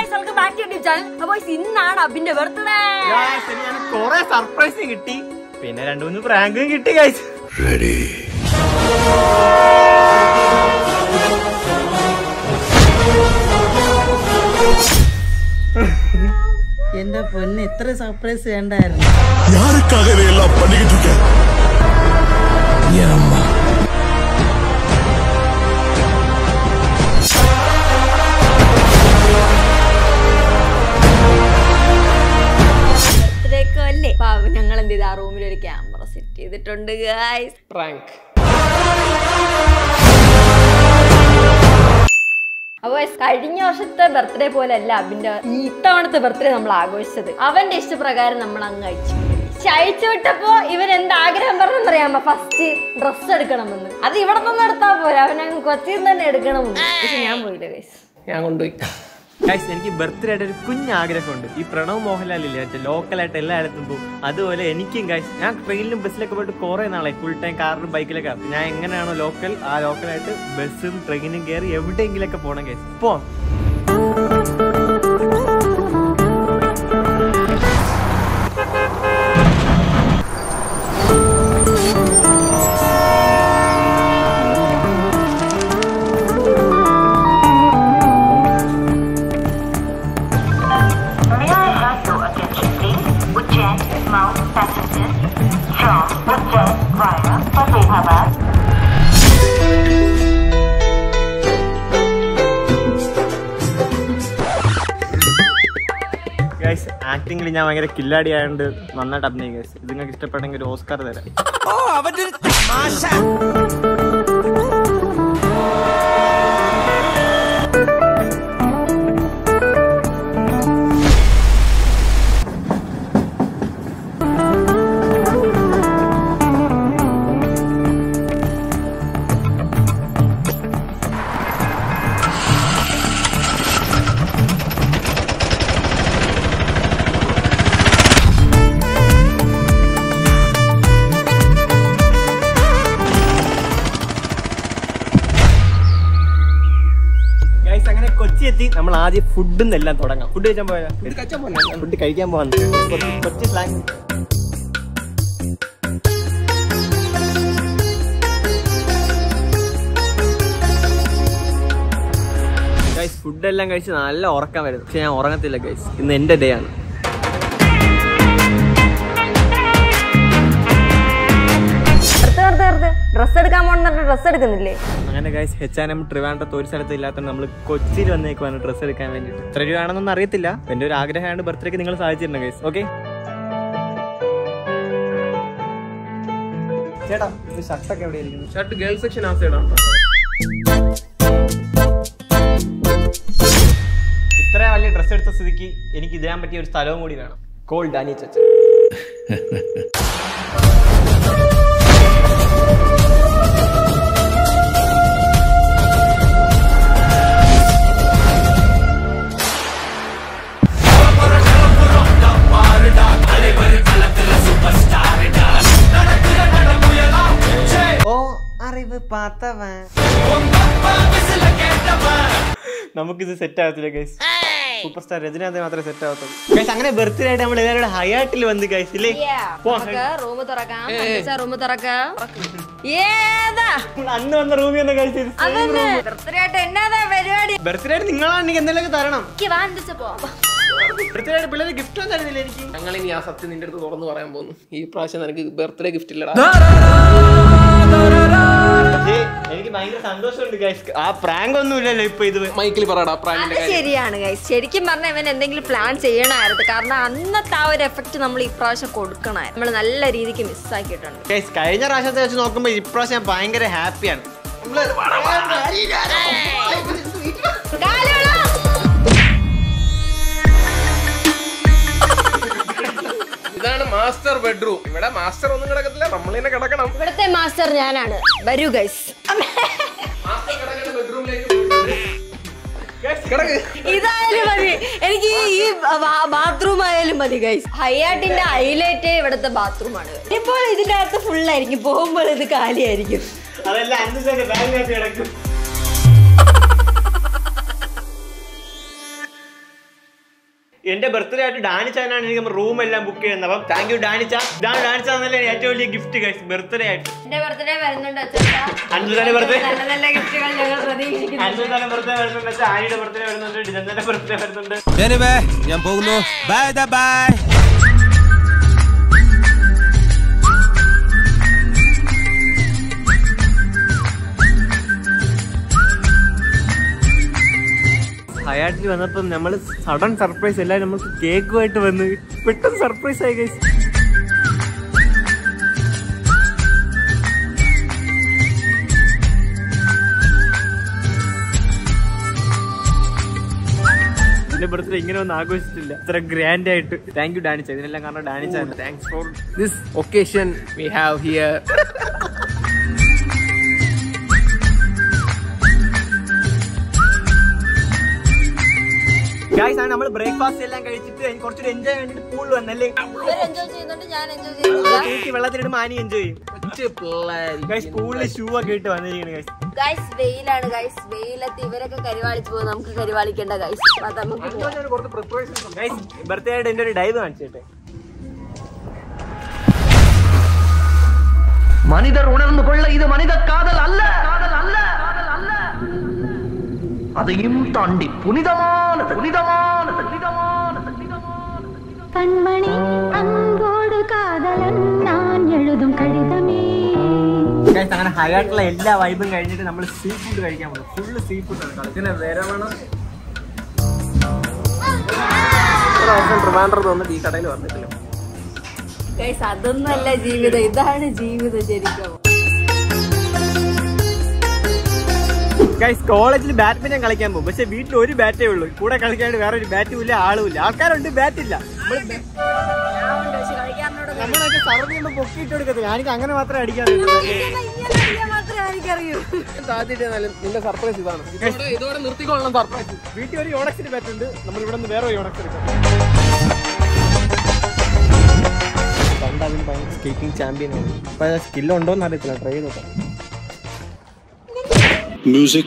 Guys welcome back to YouTube channel അപ്പോൾ ഇന്നാണ് അബിന്റെ birthday Guys, എനിക്ക് അങ്ങനെ കൊറേ സർപ്രൈസ് കിട്ടി പിന്നെ രണ്ടു മൂന്ന് പ്രാങ്കും കിട്ടി ഗൈസ് എന്റെ പൊന്ന് ഇത്ര സർപ്രൈസ് വേണ്ടായിരുന്നു யாருக்காக இதையெல்லாம் பண்ணிக்கிட்டு இருக்க என் அம்மா ബർത്ത്ഡേക്കോ അല്ലേ അപ്പൊ ഞങ്ങൾ എന്ത് ചെയ്ത് ആ റൂമിൽ ഒരു ക്യാമറ സെറ്റ് ചെയ്തിട്ടുണ്ട് ഗൈസ് പ്രാങ്ക് അപ്പൊ guys, കഴിഞ്ഞ വർഷത്തെ ബർത്ത്ഡേ പോലെ അല്ല അബിന്റെ ഈ ഇത്തവണത്തെ ബർത്ത്ഡേ നമ്മൾ ആഘോഷിച്ചത് അവന്റെ ഇഷ്ടപ്രകാരം നമ്മൾ അങ്ങ് അയച്ചു അയച്ചു വിട്ടപ്പോ ഇവൻ എന്ത് ആഗ്രഹം പറഞ്ഞെന്നറിയാമോ ഫസ്റ്റ് ഡ്രസ്സ് എടുക്കണമെന്ന് അത് ഇവിടെ നിന്ന് എടുത്താ പോരാ അവൻ അങ്ങ് കൊച്ചിയിൽ നിന്ന് തന്നെ എടുക്കണമെന്ന് പക്ഷെ ഞാൻ പോയില്ല ഗൈസ് ഞാൻ കൊണ്ടുപോയി ഗൈസ് എനിക്ക് ബർത്ത്ഡേ ആയിട്ട് ഒരു കുഞ്ഞ് ആഗ്രഹമുണ്ട് ഈ പ്രണവ് മോഹൻലാൽ ഇല്ലേ മറ്റേ ലോക്കലായിട്ട് എല്ലായിടത്തും പോകും അതുപോലെ എനിക്കും ഗൈസ് ഞാൻ ട്രെയിനിലും ബസ്സിലൊക്കെ പോയിട്ട് കുറേ നാളായി ഫുൾ ടൈം കാറിലും ബൈക്കിലൊക്കെ ഞാൻ എങ്ങനെയാണോ ലോക്കൽ ആ ലോക്കലായിട്ട് ബസ്സും ട്രെയിനും കയറി എവിടെയെങ്കിലൊക്കെ പോകണം ഗൈസ് പോവാം May I have your attention, please? Ujjain Mount passengers from Ujjain via Fatehabad. Guys ആക്ടിങ്ങിൽ ഞാൻ ഭയങ്കര കില്ലാടി ആയതുകൊണ്ട് നന്നായിട്ട് അഭിനയിക്കും ഗൈസ് ഇത് നിങ്ങൾക്ക് ഇഷ്ടപ്പെട്ടെങ്കിൽ ഒരു ഓസ്കാർ തരാം ഗൈസ് അങ്ങനെ കൊച്ചി എത്തി നമ്മൾ ആദ്യം ഫുഡിൽ നിന്നെല്ലാം തുടങ്ങാം ഫുഡ് കഴിക്കാൻ പോയാ ഫുഡ് കഴിക്കാൻ പോവാൻ കൊച്ചി സ്ലാങ് ഗൈസ് ഫുഡെല്ലാം കഴിച്ച് നല്ല ഉറക്കം വരുന്നു പക്ഷെ ഞാൻ ഉറങ്ങത്തില്ല ഗൈസ് ഇന്ന് എന്റെ ഡേ ആണ് വെറുതെ വെറുതെ വെറുതെ ഡ്രസ്സ് എടുക്കാൻ പോണെന്നിട്ട് ഡ്രസ്സ് എടുക്കുന്നില്ലേ അങ്ങനെ ഗൈസ് എച്ച് ആൻ എം ട്രിവാൻഡ്രത്ത് ഒരു സ്ഥലത്ത് ഇല്ലാത്തതുകൊണ്ട് നമ്മൾ കൊച്ചിയിൽ വന്നേക്കുവാണ് ഡ്രസ്സ് എടുക്കാൻ വേണ്ടിയിട്ട് എത്ര രൂപയാണെന്നൊന്നും അറിയത്തില്ല എന്റെ ഒരു ആഗ്രഹമാണ് ബർത്ത്ഡേക്ക് നിങ്ങൾ സാധിച്ചിട്ടുണ്ട് ഗൈസ് ഓക്കെ ചേട്ടാ ഷർട്ടൊക്കെ എവിടെ ഇരിക്കുന്നു ഷർട്ട് ഗേൾ സെക്ഷൻ ആ സൈഡാണ് ഇത്ര വലിയ ഡ്രസ്സ് എടുത്ത സ്ഥിതിക്ക് എനിക്ക് ഇടാൻ പറ്റിയ ഒരു സ്ഥലവും കൂടി വേണം കോൾ ഡാനി ചച്ച ഓ അറിവ് പാത്തവൻ നമുക്കിത് സെറ്റ് ആവത്തില്ല ഗൈസ് സൂപ്പർ സ്റ്റാർ രജനാഥ് മാത്രമേ സെറ്റ് ആവത്തുള്ളൂ ഗൈസ് അങ്ങനെ ബർത്ത്ഡേ ആയിട്ട് നമ്മൾ എല്ലാവരും ഹയാട്ടിൽ വന്ന് ഗൈസ് ഇല്ലേ റൂം തുറക്കാം റൂം തുറക്കാം ഏതാ നമ്മൾ അന്ന് വന്ന റൂമിൽ വന്ന ഗൈസ് അതന്നെ ബർത്ത്ഡേ ആയിട്ട് എന്നാതാ പരിപാടി ബർത്ത്ഡേ ആയിട്ട് നിങ്ങളാണ് എനിക്ക് എന്തെങ്കിലും തരണം എനിക്ക് വാ എൻ്റെ പോ ബർത്ത്ഡേ ആയിട്ട് പിള്ളേർ ഗിഫ്റ്റ് ഒന്നും തരുന്നില്ല എനിക്ക് ഞങ്ങൾ ഇനി ആ സത്യം നിന്റെ അടുത്ത് തുറന്നു പറയാൻ പോകുന്നു ഈ പ്രാവശ്യം നിനക്ക് ബർത്ത്ഡേ ഗിഫ്റ്റ് ഇല്ലടാ പക്ഷേ എനിക്ക് ഭയങ്കര സന്തോഷമുണ്ട് ഗൈസ് ആ പ്രാങ്ക് ഒന്നും ഇല്ലല്ലോ ഇപ്പൊ ഇത് മൈക്കിൽ പറയടാ പ്രാങ്കിന്റെ അത് കാര്യം ശരിയാണ് ഗൈസ് ശരിക്കും പറഞ്ഞ ഇവൻ എന്തെങ്കിലും പ്ലാൻ ചെയ്യണമായിരുന്നു കാരണം അന്നത്തെ ആ ഒരു എഫക്റ്റ് നമ്മൾ ഇപ്രാവശ്യം കൊടുക്കണമായിരുന്നു നമ്മൾ നല്ല രീതിക്ക് മിസ്സാക്കിയിട്ടുണ്ട് ഗൈസ് കഴിഞ്ഞ പ്രാവശ്യത്തെ വെച്ച് നോക്കുമ്പോൾ ഇപ്രാവശ്യം ഞാൻ ഭയങ്കര ഹാപ്പിയാണ് ഇതാണ് മാസ്റ്റർ ബെഡ്റൂം ഇവിടെ മാസ്റ്റർ ഒന്നും കിടക്കത്തില്ല നമ്മൾ തന്നെ കിടക്കണം ഇവിടുത്തെ മാസ്റ്റർ ഞാനാണ് വരൂ ഗൈസ് മാസ്റ്റർ കിടക്കുന്ന ബെഡ്റൂമിലേക്ക് കിടക്ക് ഇതായാലും മതി എനിക്ക് ഈ ബാത്റൂം ആയാലും മതി ഗൈസ് ഹയാട്ടിന്റെ ഹൈലൈറ്റ് ഇവിടുത്തെ ബാത്റൂം ആണ് ഇപ്പോൾ ഇതിന്റെ അകത്ത് ഫുൾ ആയിരിക്കും പോകുമ്പോൾ ഇത് കാലിയായിരിക്കും അതെല്ലാം അന്ന് തന്നെ ബാങ്കിനകത്ത് കിടക്കും എന്റെ ബർത്ത്ഡേ ആയിട്ട് ഡാനിച്ചാനാണ് എനിക്ക് റൂം എല്ലാം ബുക്ക് ചെയ്യുന്നത് അപ്പം താങ്ക് യു ഡാനിച്ച ഇതാണ് ഡാനിച്ചാന്നല്ലേ ഏറ്റവും വലിയ ഗിഫ്റ്റ് ഗൈസ് ബർത്ത്ഡേ ആയിട്ട് എന്റെ ബർത്ത്ഡേ വരുന്നുണ്ട് അച്ഛാ അൻസുദാന്റെ ബർത്ത്ഡേ നല്ല നല്ല ഗിഫ്റ്റുകൾ ഞങ്ങൾ പ്രതീക്ഷിക്കുന്നു അൻസുദാന്റെ ബർത്ത്ഡേ വരുന്നുണ്ട് ആനിയുടെ ബർത്ത്ഡേ വരുന്നുണ്ട് ഡിജന്റെ ബർത്ത്ഡേ വരുന്നുണ്ട് ഞാൻ പോകുന്നു ബൈ ബൈ ഹയാട്ടിൽ വന്നപ്പം നമ്മൾ സഡൻ സർപ്രൈസ് എല്ലാവരും നമുക്ക് കേക്കുമായിട്ട് വന്ന് പെട്ടെന്ന് സർപ്രൈസ് ആയി ഗൈസ് എന്റെ ബർത്ത്ഡേ ഇങ്ങനെ ഒന്നും ആഘോഷിച്ചിട്ടില്ല ഇത്ര ഗ്രാൻഡ് ആയിട്ട് താങ്ക് യു ഡാനിച്ച ഇതിനെല്ലാം കാരണം ഡാനിച്ചാണ് thanks for this occasion we have here guys ആണ് നമ്മൾ ബ്രേക്ക്ഫാസ്റ്റ് എല്ലാം കഴിച്ചിട്ട് അതിന് കുറച്ചൊരു എൻജോയ് വേണ്ടിട്ട് പൂളിൽ വന്നല്ലേ ഇവർ എൻജോയ് ചെയ്യുന്നുണ്ട് ഞാൻ എൻജോയ് ചെയ്യുന്നില്ല തൂക്കി വെള്ളത്തിലിട്ട് മാനി എൻജോയ് ചെയ്യും ഗൈസ് പൂളിൽ ഷൂ ഒക്കെ ഇട്ട് വന്നിരിക്കുന്നു ഗൈസ് ഗൈസ് വെയിലാണ് ഗൈസ് വെയിലത്ത് ഇവരൊക്കെ കരിവാളിച്ചു പോകും നമുക്ക് കരിവാളിക്കണ്ട ഗൈസ് നമുക്ക് പോവാം. ഗൈസ് ബർത്ത്ഡേ ആയിട്ട് എന്റെ ഒരു ഡൈവ് കാണിച്ചിട്ടെ மனிதர் உணர்ந்து கொள்ள இது மனித காதல் அல்ல காதல் அல்ல காதல் அல்ல அதையும் தாண்டி புனிதமானது புனிதமானது புனிதமானது புனிதமானது கண்மணி அன்போடு காதலன் நான் எழுதும் கடிதமே ഗൈസ് അങ്ങനെ ഹയായിട്ടുള്ള എല്ലാ വൈബും കഴിഞ്ഞിട്ട് നമ്മൾ സീ ഫുഡ് കഴിക്കാൻ പോകും ഫുള്ള് സീ ഫുഡ് ആണ് കളിക്കുന്ന വേറെ വേണം ട്രിവാൻഡ്രത്ത് വന്നിട്ട് ഈ കടയിൽ വന്നിട്ടില്ല ഗൈസ് അതൊന്നല്ല ജീവിതം ഇതാണ് ജീവിതം ശരിക്കും ഗൈസ് കോളേജിൽ ബാഡ്മിന്റൺ കളിക്കാൻ പോകും പക്ഷെ വീട്ടിൽ ഒരു ബാറ്റേ ഉള്ളൂ കൂടെ കളിക്കാണ്ട് വേറെ ഒരു ബാറ്റും ഇല്ല ആളും ഇല്ല ആൾക്കാരുണ്ട് ബാറ്റ് ഇല്ല നമ്മളൊക്കെ സർവ് ചെയ്യുമ്പോൾ പൊക്കിയിട്ട് കൊടുക്കത്തില്ല എനിക്ക് അങ്ങനെ മാത്രമേ അടിക്കാൻ മാത്രമേ എനിക്കറിയൂ ആദ്യമായിട്ട് നല്ല- നിന്റെ സർപ്രൈസ് ഇതാണ് ഇതോടെ ഇതോടെ നിർത്തിക്കൊള്ളണം സർപ്രൈസ് വീട്ടിൽ ഒരു യോണക്സിന് ബാറ്റ് ഉണ്ട് നമ്മൾ ഇവിടെ നിന്ന് വേറെ യോണക്സ് എടുക്കാം പണ്ട് അതിന് ഭയങ്കര സ്കേറ്റിംഗ് ചാമ്പ്യൻ ആണ് അപ്പൊ സ്കില്ലുണ്ടോ എന്ന് അറിയത്തില്ല ട്രൈ ചെയ്ത് നോക്കാം Music.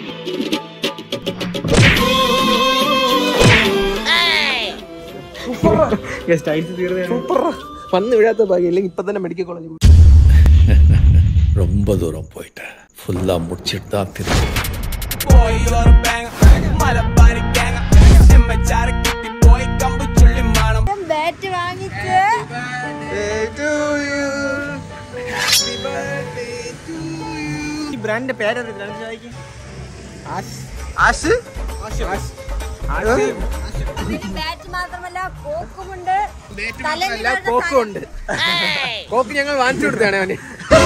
ടൈൽസ് തീർന്നു വന്ന് വീഴാത്ത ഭാഗ്യം ഇല്ലെങ്കിൽ ഇപ്പൊ തന്നെ മെഡിക്കൽ കോളേജ് ரொம்ப தூரம் போயிட்டேன் ஃபுல்லா முடிச்சிட்டு தான் திரும்ப ബാറ്റ് വാങ്ങിച്ച് ഈ ബ്രാൻഡിന്റെ പേരറിയില്ല ചോദിക്കും ബാറ്റ് മാത്രമല്ല കോക്കുമുണ്ട് അല്ല കോക്കും ഉണ്ട് കോക്ക് ഞങ്ങൾ വാങ്ങിച്ചു കൊടുത്താണ് അവന്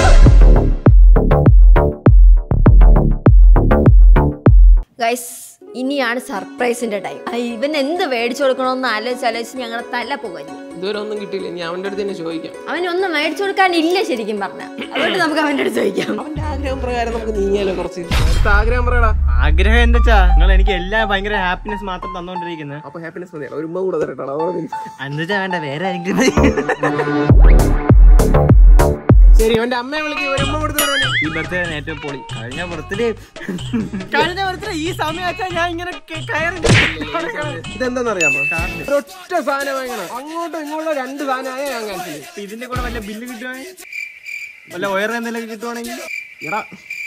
ഗൈസ് ഇനിയാണ് സർപ്രൈസിന്റെ ടൈം ഇവൻ എന്ത് മേടിച്ചു കൊടുക്കണമെന്ന് ആലോചിച്ച് ആലോചിച്ച് ഞങ്ങളുടെ തല പുകഞ്ഞു ഇതുവരെ ഒന്നും കിട്ടിയില്ല ഇനി അവന്റെ അടുത്ത് തന്നെ ചോദിക്കാം അവനൊന്നും മേടിച്ചു കൊടുക്കാനില്ല ശരിക്കും പറഞ്ഞ അതുകൊണ്ട് നമുക്ക് അവൻ്റെ അടുത്ത് ചോദിക്കാം അവന്റെ ആഗ്രഹം പ്രകാരം നമുക്ക് നീങ്ങിയാലോ കുറച്ച് അടുത്ത ആഗ്രഹം പറയടാ ആഗ്രഹം എന്താ വെച്ചാ നിങ്ങൾ എനിക്ക് എല്ലാ ഭയങ്കര ഹാപ്പിനെസ് മാത്രം തന്നോണ്ടിരിക്കുന്നത് അപ്പൊ ഹാപ്പിനെസ് മതിയാണ് ഒരു ഉമ്മ കൂടെ തരട്ടോ അതോടെ എന്നുവെച്ചാ വേണ്ട വേറെ ആരെങ്കിലും ശരി അവന്റെ അമ്മയെ വിളിക്കുക ഒരു ഉമ്മ കൊടുത്തു വിടാൻ ഈ ബർത്ത്ഡേ ഏറ്റവും പൊളി കഴിഞ്ഞ ബർത്ത്ഡേ കഴിഞ്ഞ ബർത്ത്ഡേ ഈ സമയം വെച്ചാൽ ഞാൻ ഇങ്ങനെ ക- കയറി ഇതെന്താണെന്നറിയാമോ ഒരൊറ്റ സാധനം വാങ്ങണം അങ്ങോട്ടും ഇങ്ങോട്ടും രണ്ട് സാധനമായ ഞാൻ കാണിച്ചില്ല ഇപ്പൊ ഇതിന്റെ കൂടെ വല്ല ബില്ല് കിട്ടുവാണെങ്കിൽ വല്ല വയർ എന്തെങ്കിലും കിട്ടുവാണെങ്കിൽ എടാ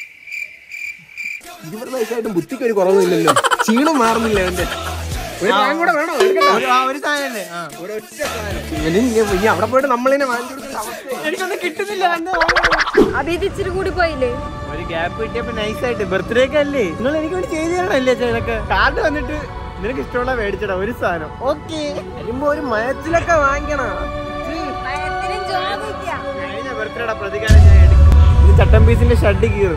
ഇരുപത് വയസ്സായിട്ടും ബുദ്ധിക്ക് ഒരു കുറവില്ലല്ലോ ക്ഷീണം മാറുന്നില്ല അവന്റെ ഒരു സാധനം കൂടെ വേണോ എടുക്കണ്ട. ഒരു- ആ ഒരു സാധനല്ലേ ആ ഒരൊറ്റ സാധനം ഇവന് ഇനി- ഇനി അവിടെ പോയിട്ട് നമ്മളിനെ വാങ്ങിച്ചു കൊടുക്കുന്ന അവസ്ഥ എനിക്കൊന്നും കിട്ടുന്നില്ല എന്താ അഭിത് ഇച്ചിരി കൂടി പോയില്ലേ ഒരു ഗ്യാപ്പ് കിട്ടിയപ്പോ നൈസ് ആയിട്ട് ബർത്ത്ഡേ ഒക്കെ അല്ലേ നിങ്ങൾ എനിക്ക് വേണ്ടി ചെയ്ത് തരണല്ലേ ചേട്ടനൊക്കെ കാർഡ് വന്നിട്ട് നിനക്ക് ഇഷ്ടമുള്ള മേടിച്ചടാ ഒരു സാധനം ഓക്കെ വരുമ്പോ ഒരു മയത്തിലൊക്കെ വാങ്ങിക്കണം കഴിഞ്ഞ ബർത്ത്ഡേയുടെ പ്രതികാരം ഞാൻ എടുക്കും ഇത് ചട്ടം പീസിന്റെ ഷഡ് കീറും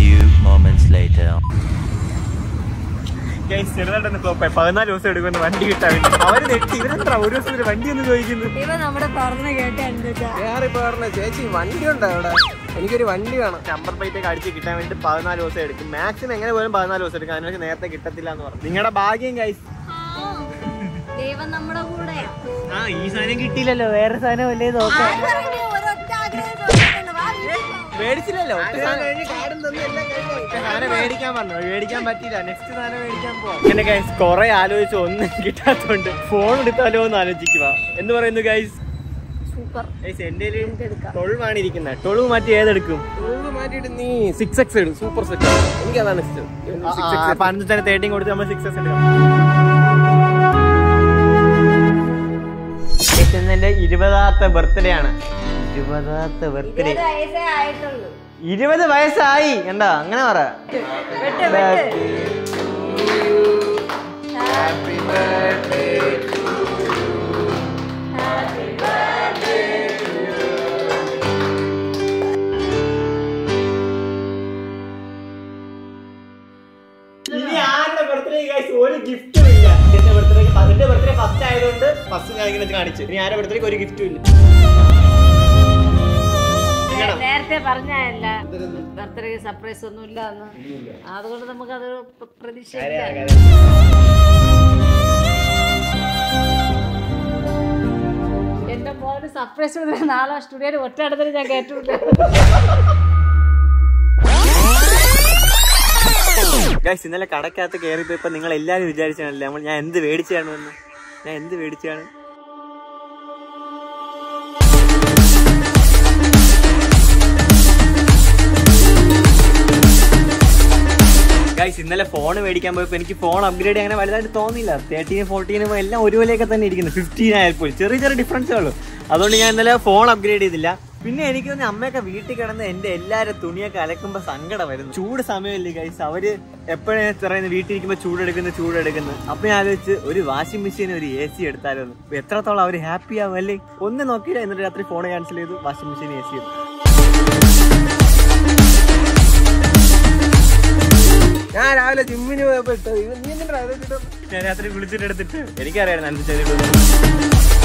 Guys, ചെറുതായിട്ടൊന്ന് flop ആയി. പതിനാല് ദിവസം എടുക്കുന്ന വണ്ടി കിട്ടാൻ വേണ്ടി അവര് നെട്ടി ഇവരെന്താ ഒരു ദിവസം ഒരു വണ്ടി ഒന്ന് ചോദിക്കുന്നു ഇവ നമ്മുടെ പറഞ്ഞ കേട്ട എന്താ വേറെ ഇപ്പൊ പറഞ്ഞ ചേച്ചി വണ്ടി ഉണ്ടോ അവിടെ എനിക്കൊരു വണ്ടി വേണം നമ്പർ പ്ലേറ്റ് ഒക്കെ അടിച്ച് കിട്ടാൻ വേണ്ടി പതിനാല് ദിവസം എടുക്കും മാക്സിമം എങ്ങനെ പോലും പതിനാല് ദിവസം എടുക്കും അതിനൊക്കെ നേരത്തെ കിട്ടത്തില്ല എന്ന് പറഞ്ഞു നിങ്ങളുടെ ഭാഗ്യം ഗൈസ് ദൈവം നമ്മുടെ കൂടെ ആ ഈ സാധനം കിട്ടിയില്ലല്ലോ വേറെ സാധനം അല്ലേ നോക്കാം ഒരൊറ്റ ആഗ്രഹം ചോദിച്ചിട്ടുണ്ട്. വാ, വീട്ടിൽ പോ. മേടിച്ചില്ലല്ലോ ഒറ്റ സാധനം കഴിഞ്ഞ് കാർഡും തന്നു എല്ലാം കഴിഞ്ഞു ഒറ്റ സാധനം മേടിക്കാൻ പറഞ്ഞു മേടിക്കാൻ പറ്റിയില്ല നെക്സ്റ്റ് സാധനം മേടിക്കാൻ പോവാം ഇങ്ങനെ ഗൈസ് കുറെ ആലോചിച്ച് ഒന്നും കിട്ടാത്തോണ്ട് ഫോൺ എടുത്താലോ എന്ന് ആലോചിക്കുക എന്ന് പറയുന്നു ഗൈസ് സൂപ്പർ ഗൈസ് എന്റെ ടൊൾവാണ് ഇരിക്കുന്നത് ടൊളു മാറ്റി ഏതെടുക്കും ഫുള്ള് മാറ്റിയിട്ട് നീ സിക്സ് എക്സ് ഇടും സൂപ്പർ സെറ്റ് എനിക്ക് അതാണ് ഇഷ്ടം സിക്സ് എക്സ് അപ്പൊ അന്ന് തന്നെ തേർട്ടീൻ കൊടുത്ത് നമ്മൾ സിക്സ് എടുക്കാം എന്റെ ഇരുപതാമത്തെ ബർത്ത്ഡേ ആണ് ഇരുപതാമത്തെ ബർത്ത്ഡേ വയസ്സേ ആയിട്ടുള്ളൂ ഇരുപത് വയസ്സായി എന്താ അങ്ങനെ പറ വെട്ട് വെട്ട് ഇനി ആരുടെ ബർത്ത്ഡേ ഗൈസ് ഒരു ഗിഫ്റ്റും ഇല്ല എന്റെ ബർത്ത്ഡേ എന്റെ ബർത്ത്ഡേ ഫസ്റ്റ് ആയതുകൊണ്ട് ഫസ്റ്റ് ഞാൻ ഇങ്ങനെ കാണിച്ചു ഇനി ആരുടെ ബർത്ത്ഡേക്ക് ഒരു ഗിഫ്റ്റും ഇല്ല ചെയ്യണം. നേരത്തെ പറഞ്ഞല്ല ബർത്ത്ഡേ സർപ്രൈസ് ഒന്നും ഇല്ല എന്ന് അതുകൊണ്ട് നമുക്ക് അത് പ്രതീക്ഷിക്കാം എന്റെ മോന് സർപ്രൈസ് നാളെ സ്റ്റുഡിയോയിൽ ഒറ്റ അടുത്തിന് ഞാൻ കേട്ടിട്ടുണ്ട് ഗൈസ് ഇന്നലെ കടക്കകത്ത് കയറിയപ്പോ ഇപ്പൊ നിങ്ങൾ എല്ലാരും വിചാരിച്ചാണല്ലേ നമ്മൾ ഞാൻ എന്ത് മേടിച്ചാണ് എന്ന് ഞാൻ എന്ത് മേടിച്ചാണ് ഗൈസ് ഇന്നലെ ഫോൺ മേടിക്കാൻ പോയപ്പോ എനിക്ക് ഫോൺ അപ്ഗ്രേഡ് അങ്ങനെ വലുതായിട്ട് തോന്നിയില്ല തേർട്ടീനും ഫോർട്ടീനും എല്ലാം ഒരുപോലെയൊക്കെ തന്നെ ഇരിക്കുന്നു ഫിഫ്റ്റീൻ ആയപ്പോൾ ചെറിയ ചെറിയ ഡിഫറൻസേ ഉള്ളൂ അതുകൊണ്ട് ഞാൻ ഇന്നലെ ഫോൺ അപ്ഗ്രേഡ് ചെയ്തില്ല പിന്നെ എനിക്ക് തോന്നി അമ്മയൊക്കെ വീട്ടിൽ കിടന്ന് എന്റെ എല്ലാവരും തുണിയൊക്കെ അലക്കുമ്പോ സങ്കടം വരുന്നു ചൂട് സമയമില്ലേ ഗൈസ് അവര് എപ്പോഴും പറയുന്നത് വീട്ടിൽ ഇരിക്കുമ്പോ ചൂടെടുക്കുന്നു ചൂടെടുക്കുന്നു അപ്പൊ ഞാൻ ആലോചിച്ച് ഒരു വാഷിംഗ് മെഷീൻ ഒരു എ സി എടുത്താലോന്ന് അപ്പൊ എത്രത്തോളം അവര് ഹാപ്പി ആവും അല്ലേ ഒന്ന് നോക്കിയില്ല എന്നിട്ട് രാത്രി ഫോൺ ക്യാൻസൽ ചെയ്തു വാഷിംഗ് മെഷീൻ എ സി എടുത്തു ഞാൻ രാവിലെ ജിമ്മിന് പോയപ്പോ ഇട്ടത് ഇത് നീ എന്തിനാ അത് ഇട്ടത്? ഞാൻ രാത്രി വിളിച്ചിട്ട് എടുത്തിട്ട് എനിക്കറിയായിരുന്നു അനുസരിച്ച് ചെയ്തിട്ട്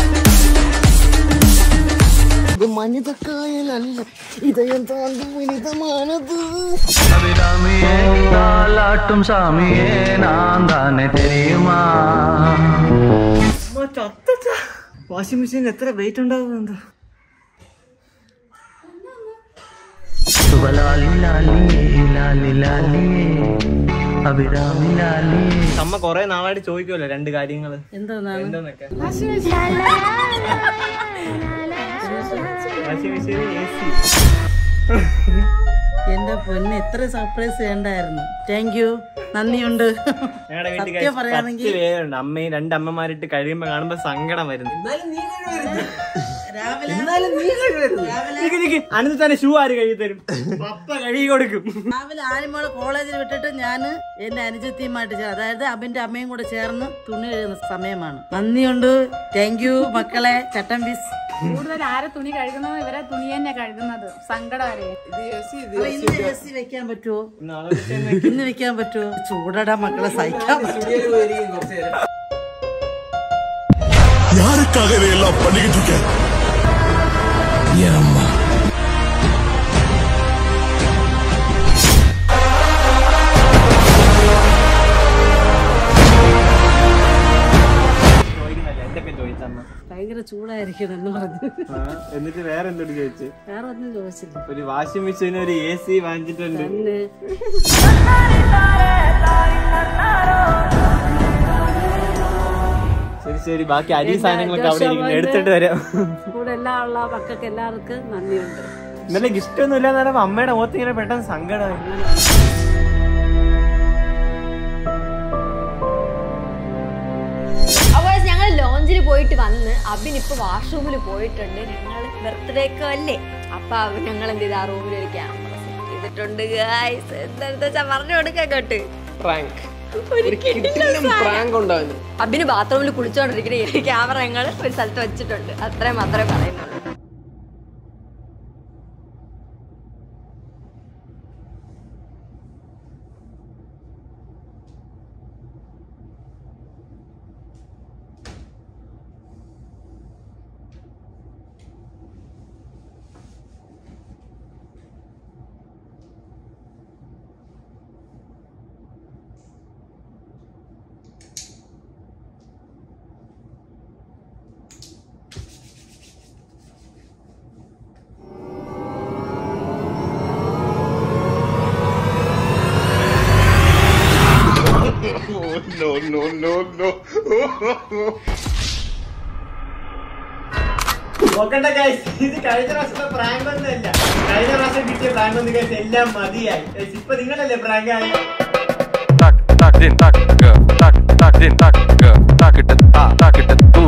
ഇത് മനിതക്കായലല്ല ഇതയം താണ്ടും പുനിതമാനത് அபிராமியே தாலாட்டும் சாமியே நான் தானே தெரியுமா വാഷിംഗ് മെഷീൻ എത്ര വെയിറ്റ് ഉണ്ടാവും എന്താ சுபலாலி லாலியே லாலி லாலியே அபிராமி லாலியே അമ്മ കൊറേ നാളായിട്ട് ചോദിക്കുമല്ലോ രണ്ട് കാര്യങ്ങള് എന്താണ് എന്താന്നൊക്കെ വാഷിംഗ് മെഷീൻ എ സി എന്റെ പൊന്ന് ഇത്ര സർപ്രൈസ് വേണ്ടായിരുന്നു താങ്ക് യു നന്ദിയുണ്ട് ഞങ്ങളുടെ വീട്ടിൽ സത്യം പത്ത് പറയാണെങ്കിൽ പേരുണ്ട് അമ്മയും രണ്ട് അമ്മമാരിട്ട് കഴിയുമ്പോ കാണുമ്പോ സങ്കടം വരുന്നു രാവിലെ അനന്ത് തന്നെ ഷൂ ആര് കഴുകി തരും പപ്പ കഴുകി കൊടുക്കും രാവിലെ ആനിമോളെ കോളേജിൽ വിട്ടിട്ട് ഞാൻ എന്റെ അനുജത്തിയുമായിട്ട് ചേർ അതായത് അബിന്റെ അമ്മയും കൂടെ ചേർന്ന് തുണി കഴുകുന്ന സമയമാണ് നന്ദിയുണ്ട് താങ്ക് യു മക്കളെ ചട്ടം പീസ് കൂടുതൽ ആരെ തുണി കഴുകുന്നത് ഇവരെ തുണി തന്നെ കഴുകുന്നത് സങ്കടം അറിയാം അപ്പൊ ഇന്ന് എ സി വെക്കാൻ പറ്റുമോ ഇന്ന് വെക്കാൻ പറ്റുമോ ചൂടടാ മക്കളെ സഹിക്കാൻ പറ്റുമോ யாருக்காக இதையெல்லாம் பண்ணிக்கிட்டு இருக்க என் அம்மா ചോദിക്കുന്നല്ലേ എന്തൊക്കെ ചോദിച്ചമ്മ ഭയങ്കര ചൂടായിരിക്കണം എന്ന് പറഞ്ഞു എന്നിട്ട് വേറെ എന്തൊരു ചോദിച്ചു വേറെ ഒന്നും ചോദിച്ചില്ല ഒരു വാഷിംഗ് മെഷീൻ ഒരു എ സി വാങ്ങിച്ചിട്ടുണ്ട് പിന്നെ ശരി ശരി ബാക്കി അരി സാധനങ്ങളൊക്കെ അവിടെ ഇരിക്കുന്നു എടുത്തിട്ട് വരാം കൂടെ എല്ലാം ഉള്ള മക്കൾക്ക് എല്ലാവർക്കും നന്ദിയുണ്ട് ഇന്നലെ ഗിഫ്റ്റ് ഒന്നും ഇല്ലാന്ന് പറയുമ്പോ അമ്മയുടെ മുഖത്ത് ഇങ്ങനെ പെട്ടെന്ന് സങ്കടമായി അപ്പോൾ ഞങ്ങൾ ലോഞ്ചിൽ പോയിട്ട് വന്ന് അബിൻ ഇപ്പൊ വാഷ്റൂമിൽ പോയിട്ടുണ്ട് ഞങ്ങൾ ബർത്ത്ഡേക്ക് അല്ലേ അപ്പൊ അവൻ ഞങ്ങൾ എന്ത് ചെയ്ത് ആ റൂമിൽ ഒരു ക്യാമറ സെറ്റ് ചെയ്തിട്ടുണ്ട് ഗായ്സ് എന്താണെന്ന് വെച്ചാൽ പറഞ്ഞു കൊടുക്കാൻ കേട്ട് പ്രാങ്ക് ഒരു കിടിലൻ പ്രാങ്ക് ഉണ്ടാവുന്നു അബിന് ബാത്റൂമിൽ കുളിച്ചോണ്ടിരിക്കുന്ന ഈ ക്യാമറ ഞങ്ങൾ ഒരു സ്ഥലത്ത് വെച്ചിട്ടുണ്ട് അത്രയും മാത്രമേ പറയുന്നുള്ളൂ നോക്കണ്ട guys. ഇത് കഴിഞ്ഞ പ്രാവശ്യത്തെ പ്രാങ്ക് ഒന്നുമല്ല കഴിഞ്ഞ പ്രാവശ്യം കിട്ടിയ പ്രാങ്ക് ഒന്ന് guys എല്ലാം മതിയായി Guys, ഇപ്പൊ നിങ്ങളല്ലേ പ്രാങ്ക് ആയി tak tak din tak tak tak din tak tak it tak tak it